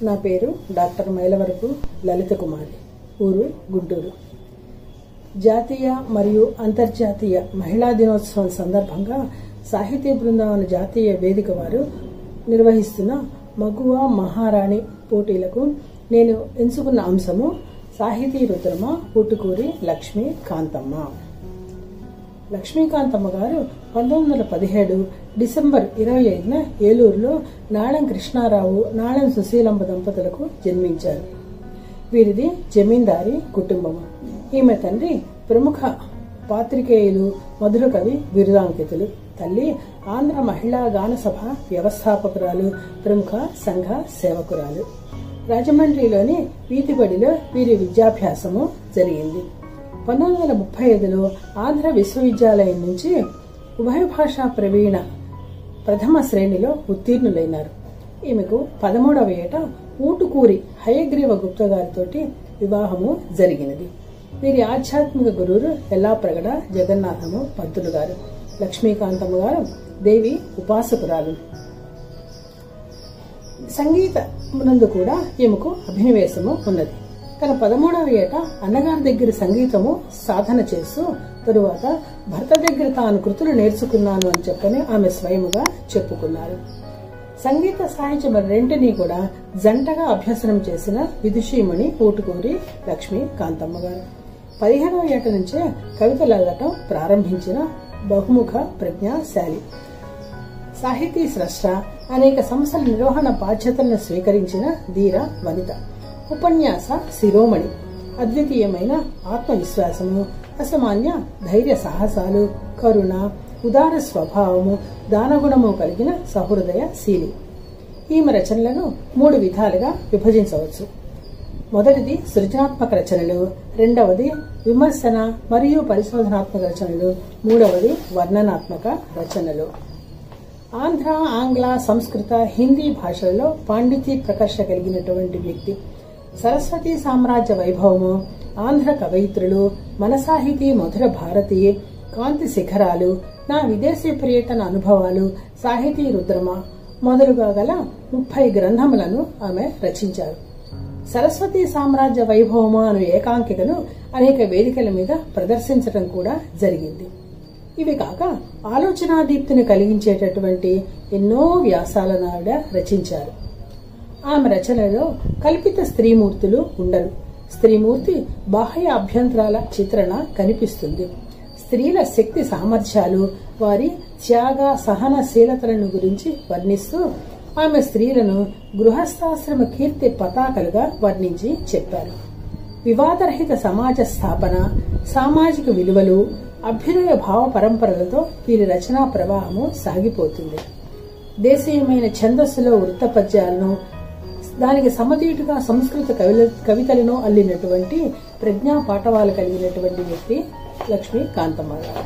నా పేరు డాక్టర్ మైలవరపు లలిత కుమారి ఊరు గుంటూరు జాతీయ మరియు అంతర్జాతీయ మహిళా దినోత్సవం సందర్భంగా సాహితీ బృందావన జాతీయ వేదిక వారు నిర్వహిస్తున్న మగువ మహారాణి పోటీలకు నేను ఎంచుకున్న అంశము సాహితీ రుద్రమ పుట్టుకూరి లక్ష్మీ కాంతమ్మ లక్ష్మీకాంతమ్మ గారు పంతొమ్మిది వందల పదిహేడు డిసెంబర్ ఇరవై ఐదున ఏలూరులో నాళం కృష్ణారావు నాళం సుశీలమ్మ దంపతులకు జన్మించారు వీరిది జమీందారీ కుటుంబం ఈమె తండ్రి ప్రముఖ పాత్రికేయులు మధుర కవి బిరుదాంకితులు తల్లి ఆంధ్ర మహిళా గాన సభ వ్యవస్థాపకురాలు ప్రముఖ సంఘ సేవకురాలు రాజమండ్రిలోని వీతిబడిలో వీరి విద్యాభ్యాసము జరిగింది పంతొమ్మిది వందల ముప్పై ఐదులో ఆంధ్ర విశ్వవిద్యాలయం నుంచి ఉభయ భాషా ప్రవీణ ప్రథమ శ్రేణిలో ఉత్తీర్ణులైనారు ఈమెకు పదమూడవ ఏట ఊటుకూరి హయగ్రీవ గుప్త గారితోటి వివాహము జరిగినది వీరి ఆధ్యాత్మిక గురువులు ఎల్లాప్రగడ జగన్నాథము పంతులు గారు లక్ష్మీకాంతమ్మ గారు దేవి ఉపాసకురాలు సంగీత నందు కూడా ఈమెకు అభినవేశము ఉన్నది తన పదమూడవ ఏట అన్నగారి దగ్గర సంగీతము సాధన చేస్తూ తరువాత భర్త దగ్గర తాను కృతులు నేర్చుకున్నాను అని చెప్పని ఆమె స్వయముగా చెప్పుకున్నారు సంగీత సాహిత్యం రెంటినీ కూడా జంటగా అభ్యసనం చేసిన విదుషీమణి ఊటుకూరి లక్ష్మీ కాంతమ్మ గారు పదిహేనవ ఏట నుంచే కవితలు అల్లటం ప్రారంభించిన బహుముఖ ప్రజ్ఞాశాలి సాహితీ స్రష్ట అనేక సంస్థల నిర్వహణ బాధ్యతలను స్వీకరించిన ధీర వనిత ఉపన్యాస శిరోమణి అద్వితీయమైన ఆత్మవిశ్వాసము అసామాన్య ధైర్య సాహసాలు కరుణ ఉదార స్వభావము దానగుణము కలిగిన సహృదయ శీలి ఈమె రచనలను మూడు విధాలుగా విభజించవచ్చు మొదటిది సృజనాత్మక రచనలు రెండవది విమర్శన మరియు పరిశోధనాత్మక రచనలు మూడవది వర్ణనాత్మక రచనలు ఆంధ్ర ఆంగ్ల సంస్కృత హిందీ భాషలలో పాండిత్య ప్రకర్ష కలిగినటువంటి వ్యక్తి సరస్వతి సామ్రాజ్య వైభవము ఆంధ్ర కవయిత్రులు మన సాహితీ మధుర భారతి కాంతి శిఖరాలు నా విదేశీ పర్యటన అనుభవాలు సాహితీ రుద్రమ మొదలుగా గల ముప్పై గ్రంథములను ఆమె రచించారు సరస్వతి సామ్రాజ్య వైభవము అను ఏకాంకికను అనేక వేదికల మీద ప్రదర్శించడం కూడా జరిగింది ఇవి కాక ఆలోచనా దీప్తిని కలిగించేటటువంటి ఎన్నో వ్యాసాలను ఆవిడ రచించారు ఆమె రచనలో కల్పిత స్త్రీమూర్తులు ఉండరు స్త్రీమూర్తి బాహ్య అభ్యంతరాల చిత్రణ కనిపిస్తుంది స్త్రీల శక్తి సామర్థ్యాలు వారి త్యాగ సహనశీలతలను గురించి వర్ణిస్తూ ఆమె స్త్రీలను గృహస్థాశ్రమ కీర్తి పతాకలుగా వర్ణించి చెప్పారు వివాదరహిత సమాజ స్థాపన సామాజిక విలువలు అభ్యుదయ భావ పరంపరలతో వీరి రచనా ప్రవాహము సాగిపోతుంది దేశీయమైన ఛందస్సులో వృత్త పద్యాలను దానికి సమతీటుగా సంస్కృత కవితలను అల్లినటువంటి ప్రజ్ఞా పాఠవాలు కలిగినటువంటి వ్యక్తి లక్ష్మీ కాంతమ్మ గారు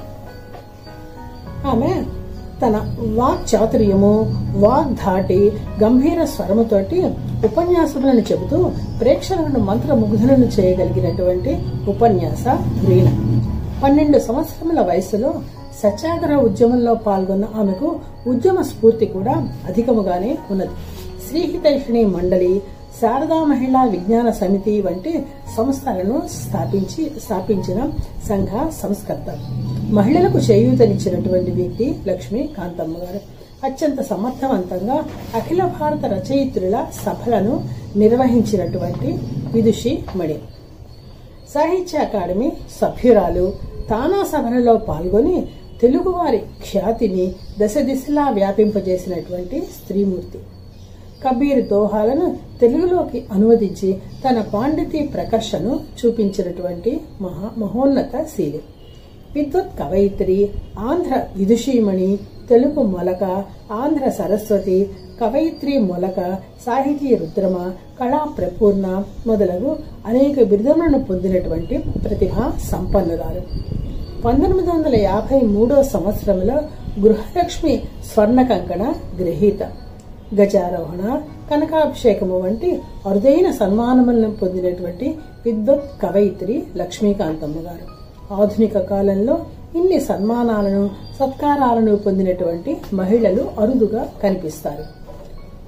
ఆమె తన వాక్ చాతుర్యము వాక్ ధాటి గంభీర స్వరముతోటి ఉపన్యాసములను చెబుతూ ప్రేక్షకులను మంత్రముగ్ధులను చేయగలిగినటువంటి ఉపన్యాస ధురీణ పన్నెండు సంవత్సరముల వయసులో సత్యాగ్రహ ఉద్యమంలో పాల్గొన్న ఆమెకు ఉద్యమ స్ఫూర్తి కూడా అధికముగానే ఉన్నది శ్రీహితైషిణి మండలి శారదా మహిళా విజ్ఞాన సమితి వంటి సంస్థలను స్థాపించి స్థాపించిన సంఘ సంస్కర్త మహిళలకు చేయూతనిచ్చినటువంటి వ్యక్తి లక్ష్మీ కాంతమ్మ గారు అత్యంత సమర్థవంతంగా అఖిల భారత రచయిత్రుల సభలను నిర్వహించినటువంటి విదుషి మణి సాహిత్య అకాడమీ సభ్యురాలు తానా సభలలో పాల్గొని తెలుగువారి ఖ్యాతిని దశ దిశలా వ్యాపింపజేసినటువంటి స్త్రీమూర్తి కబీర్ దోహాలను తెలుగులోకి అనువదించి తన పాండితీ ప్రకర్షను చూపించినటువంటి మహా మహోన్నత శీలి విద్వత్ కవయిత్రి ఆంధ్ర విదుషీమణి తెలుగు మొలక ఆంధ్ర సరస్వతి కవయిత్రి మొలక సాహితీ రుద్రమ కళా ప్రపూర్ణ మొదలగు అనేక బిరుదములను పొందినటువంటి ప్రతిభా సంపన్నురాలు పంతొమ్మిది వందల యాభై మూడో సంవత్సరంలో గృహలక్ష్మి స్వర్ణ కంకణ గ్రహీత గజారోహణ కనకాభిషేకము వంటి అరుదైన సన్మానములను పొందినటువంటి విద్వత్ కవయిత్రి లక్ష్మీకాంతమ్మ గారు ఆధునిక కాలంలో ఇన్ని సన్మానాలను సత్కారాలను పొందినటువంటి మహిళలు అరుదుగా కనిపిస్తారు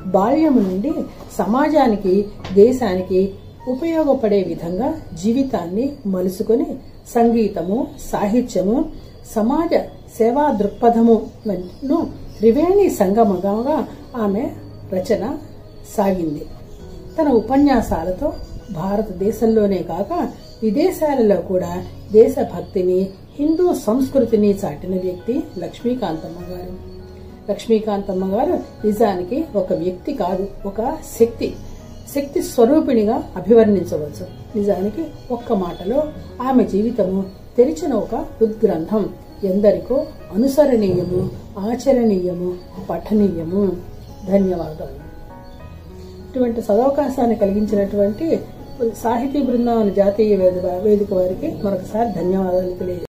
బాల్యము నుండి సమాజానికి దేశానికి ఉపయోగపడే విధంగా జీవితాన్ని మలుసుకొని సంగీతము సాహిత్యము సమాజ సేవా దృక్పథము ను త్రివేణి సంగమగా ఆమె రచన సాగింది తన ఉపన్యాసాలతో భారతదేశంలోనే కాక విదేశాలలో కూడా దేశభక్తిని హిందూ సంస్కృతిని చాటిన వ్యక్తి లక్ష్మీకాంతమ్మ గారు లక్ష్మీకాంతమ్మ గారు నిజానికి ఒక వ్యక్తి కాదు ఒక శక్తి శక్తి స్వరూపిణిగా అభివర్ణించవచ్చు నిజానికి ఒక్క మాటలో ఆమె జీవితము తెరిచిన ఒక ఉద్గ్రంథం ఎందరికో అనుసరణీయము ఆచరణీయము పఠనీయము ధన్యవాదాలు ఇటువంటి సదవకాశాన్ని కలిగించినటువంటి సాహితీ బృందావన జాతీయ వేదిక వారికి మరొకసారి ధన్యవాదాలు తెలియజేస్తాను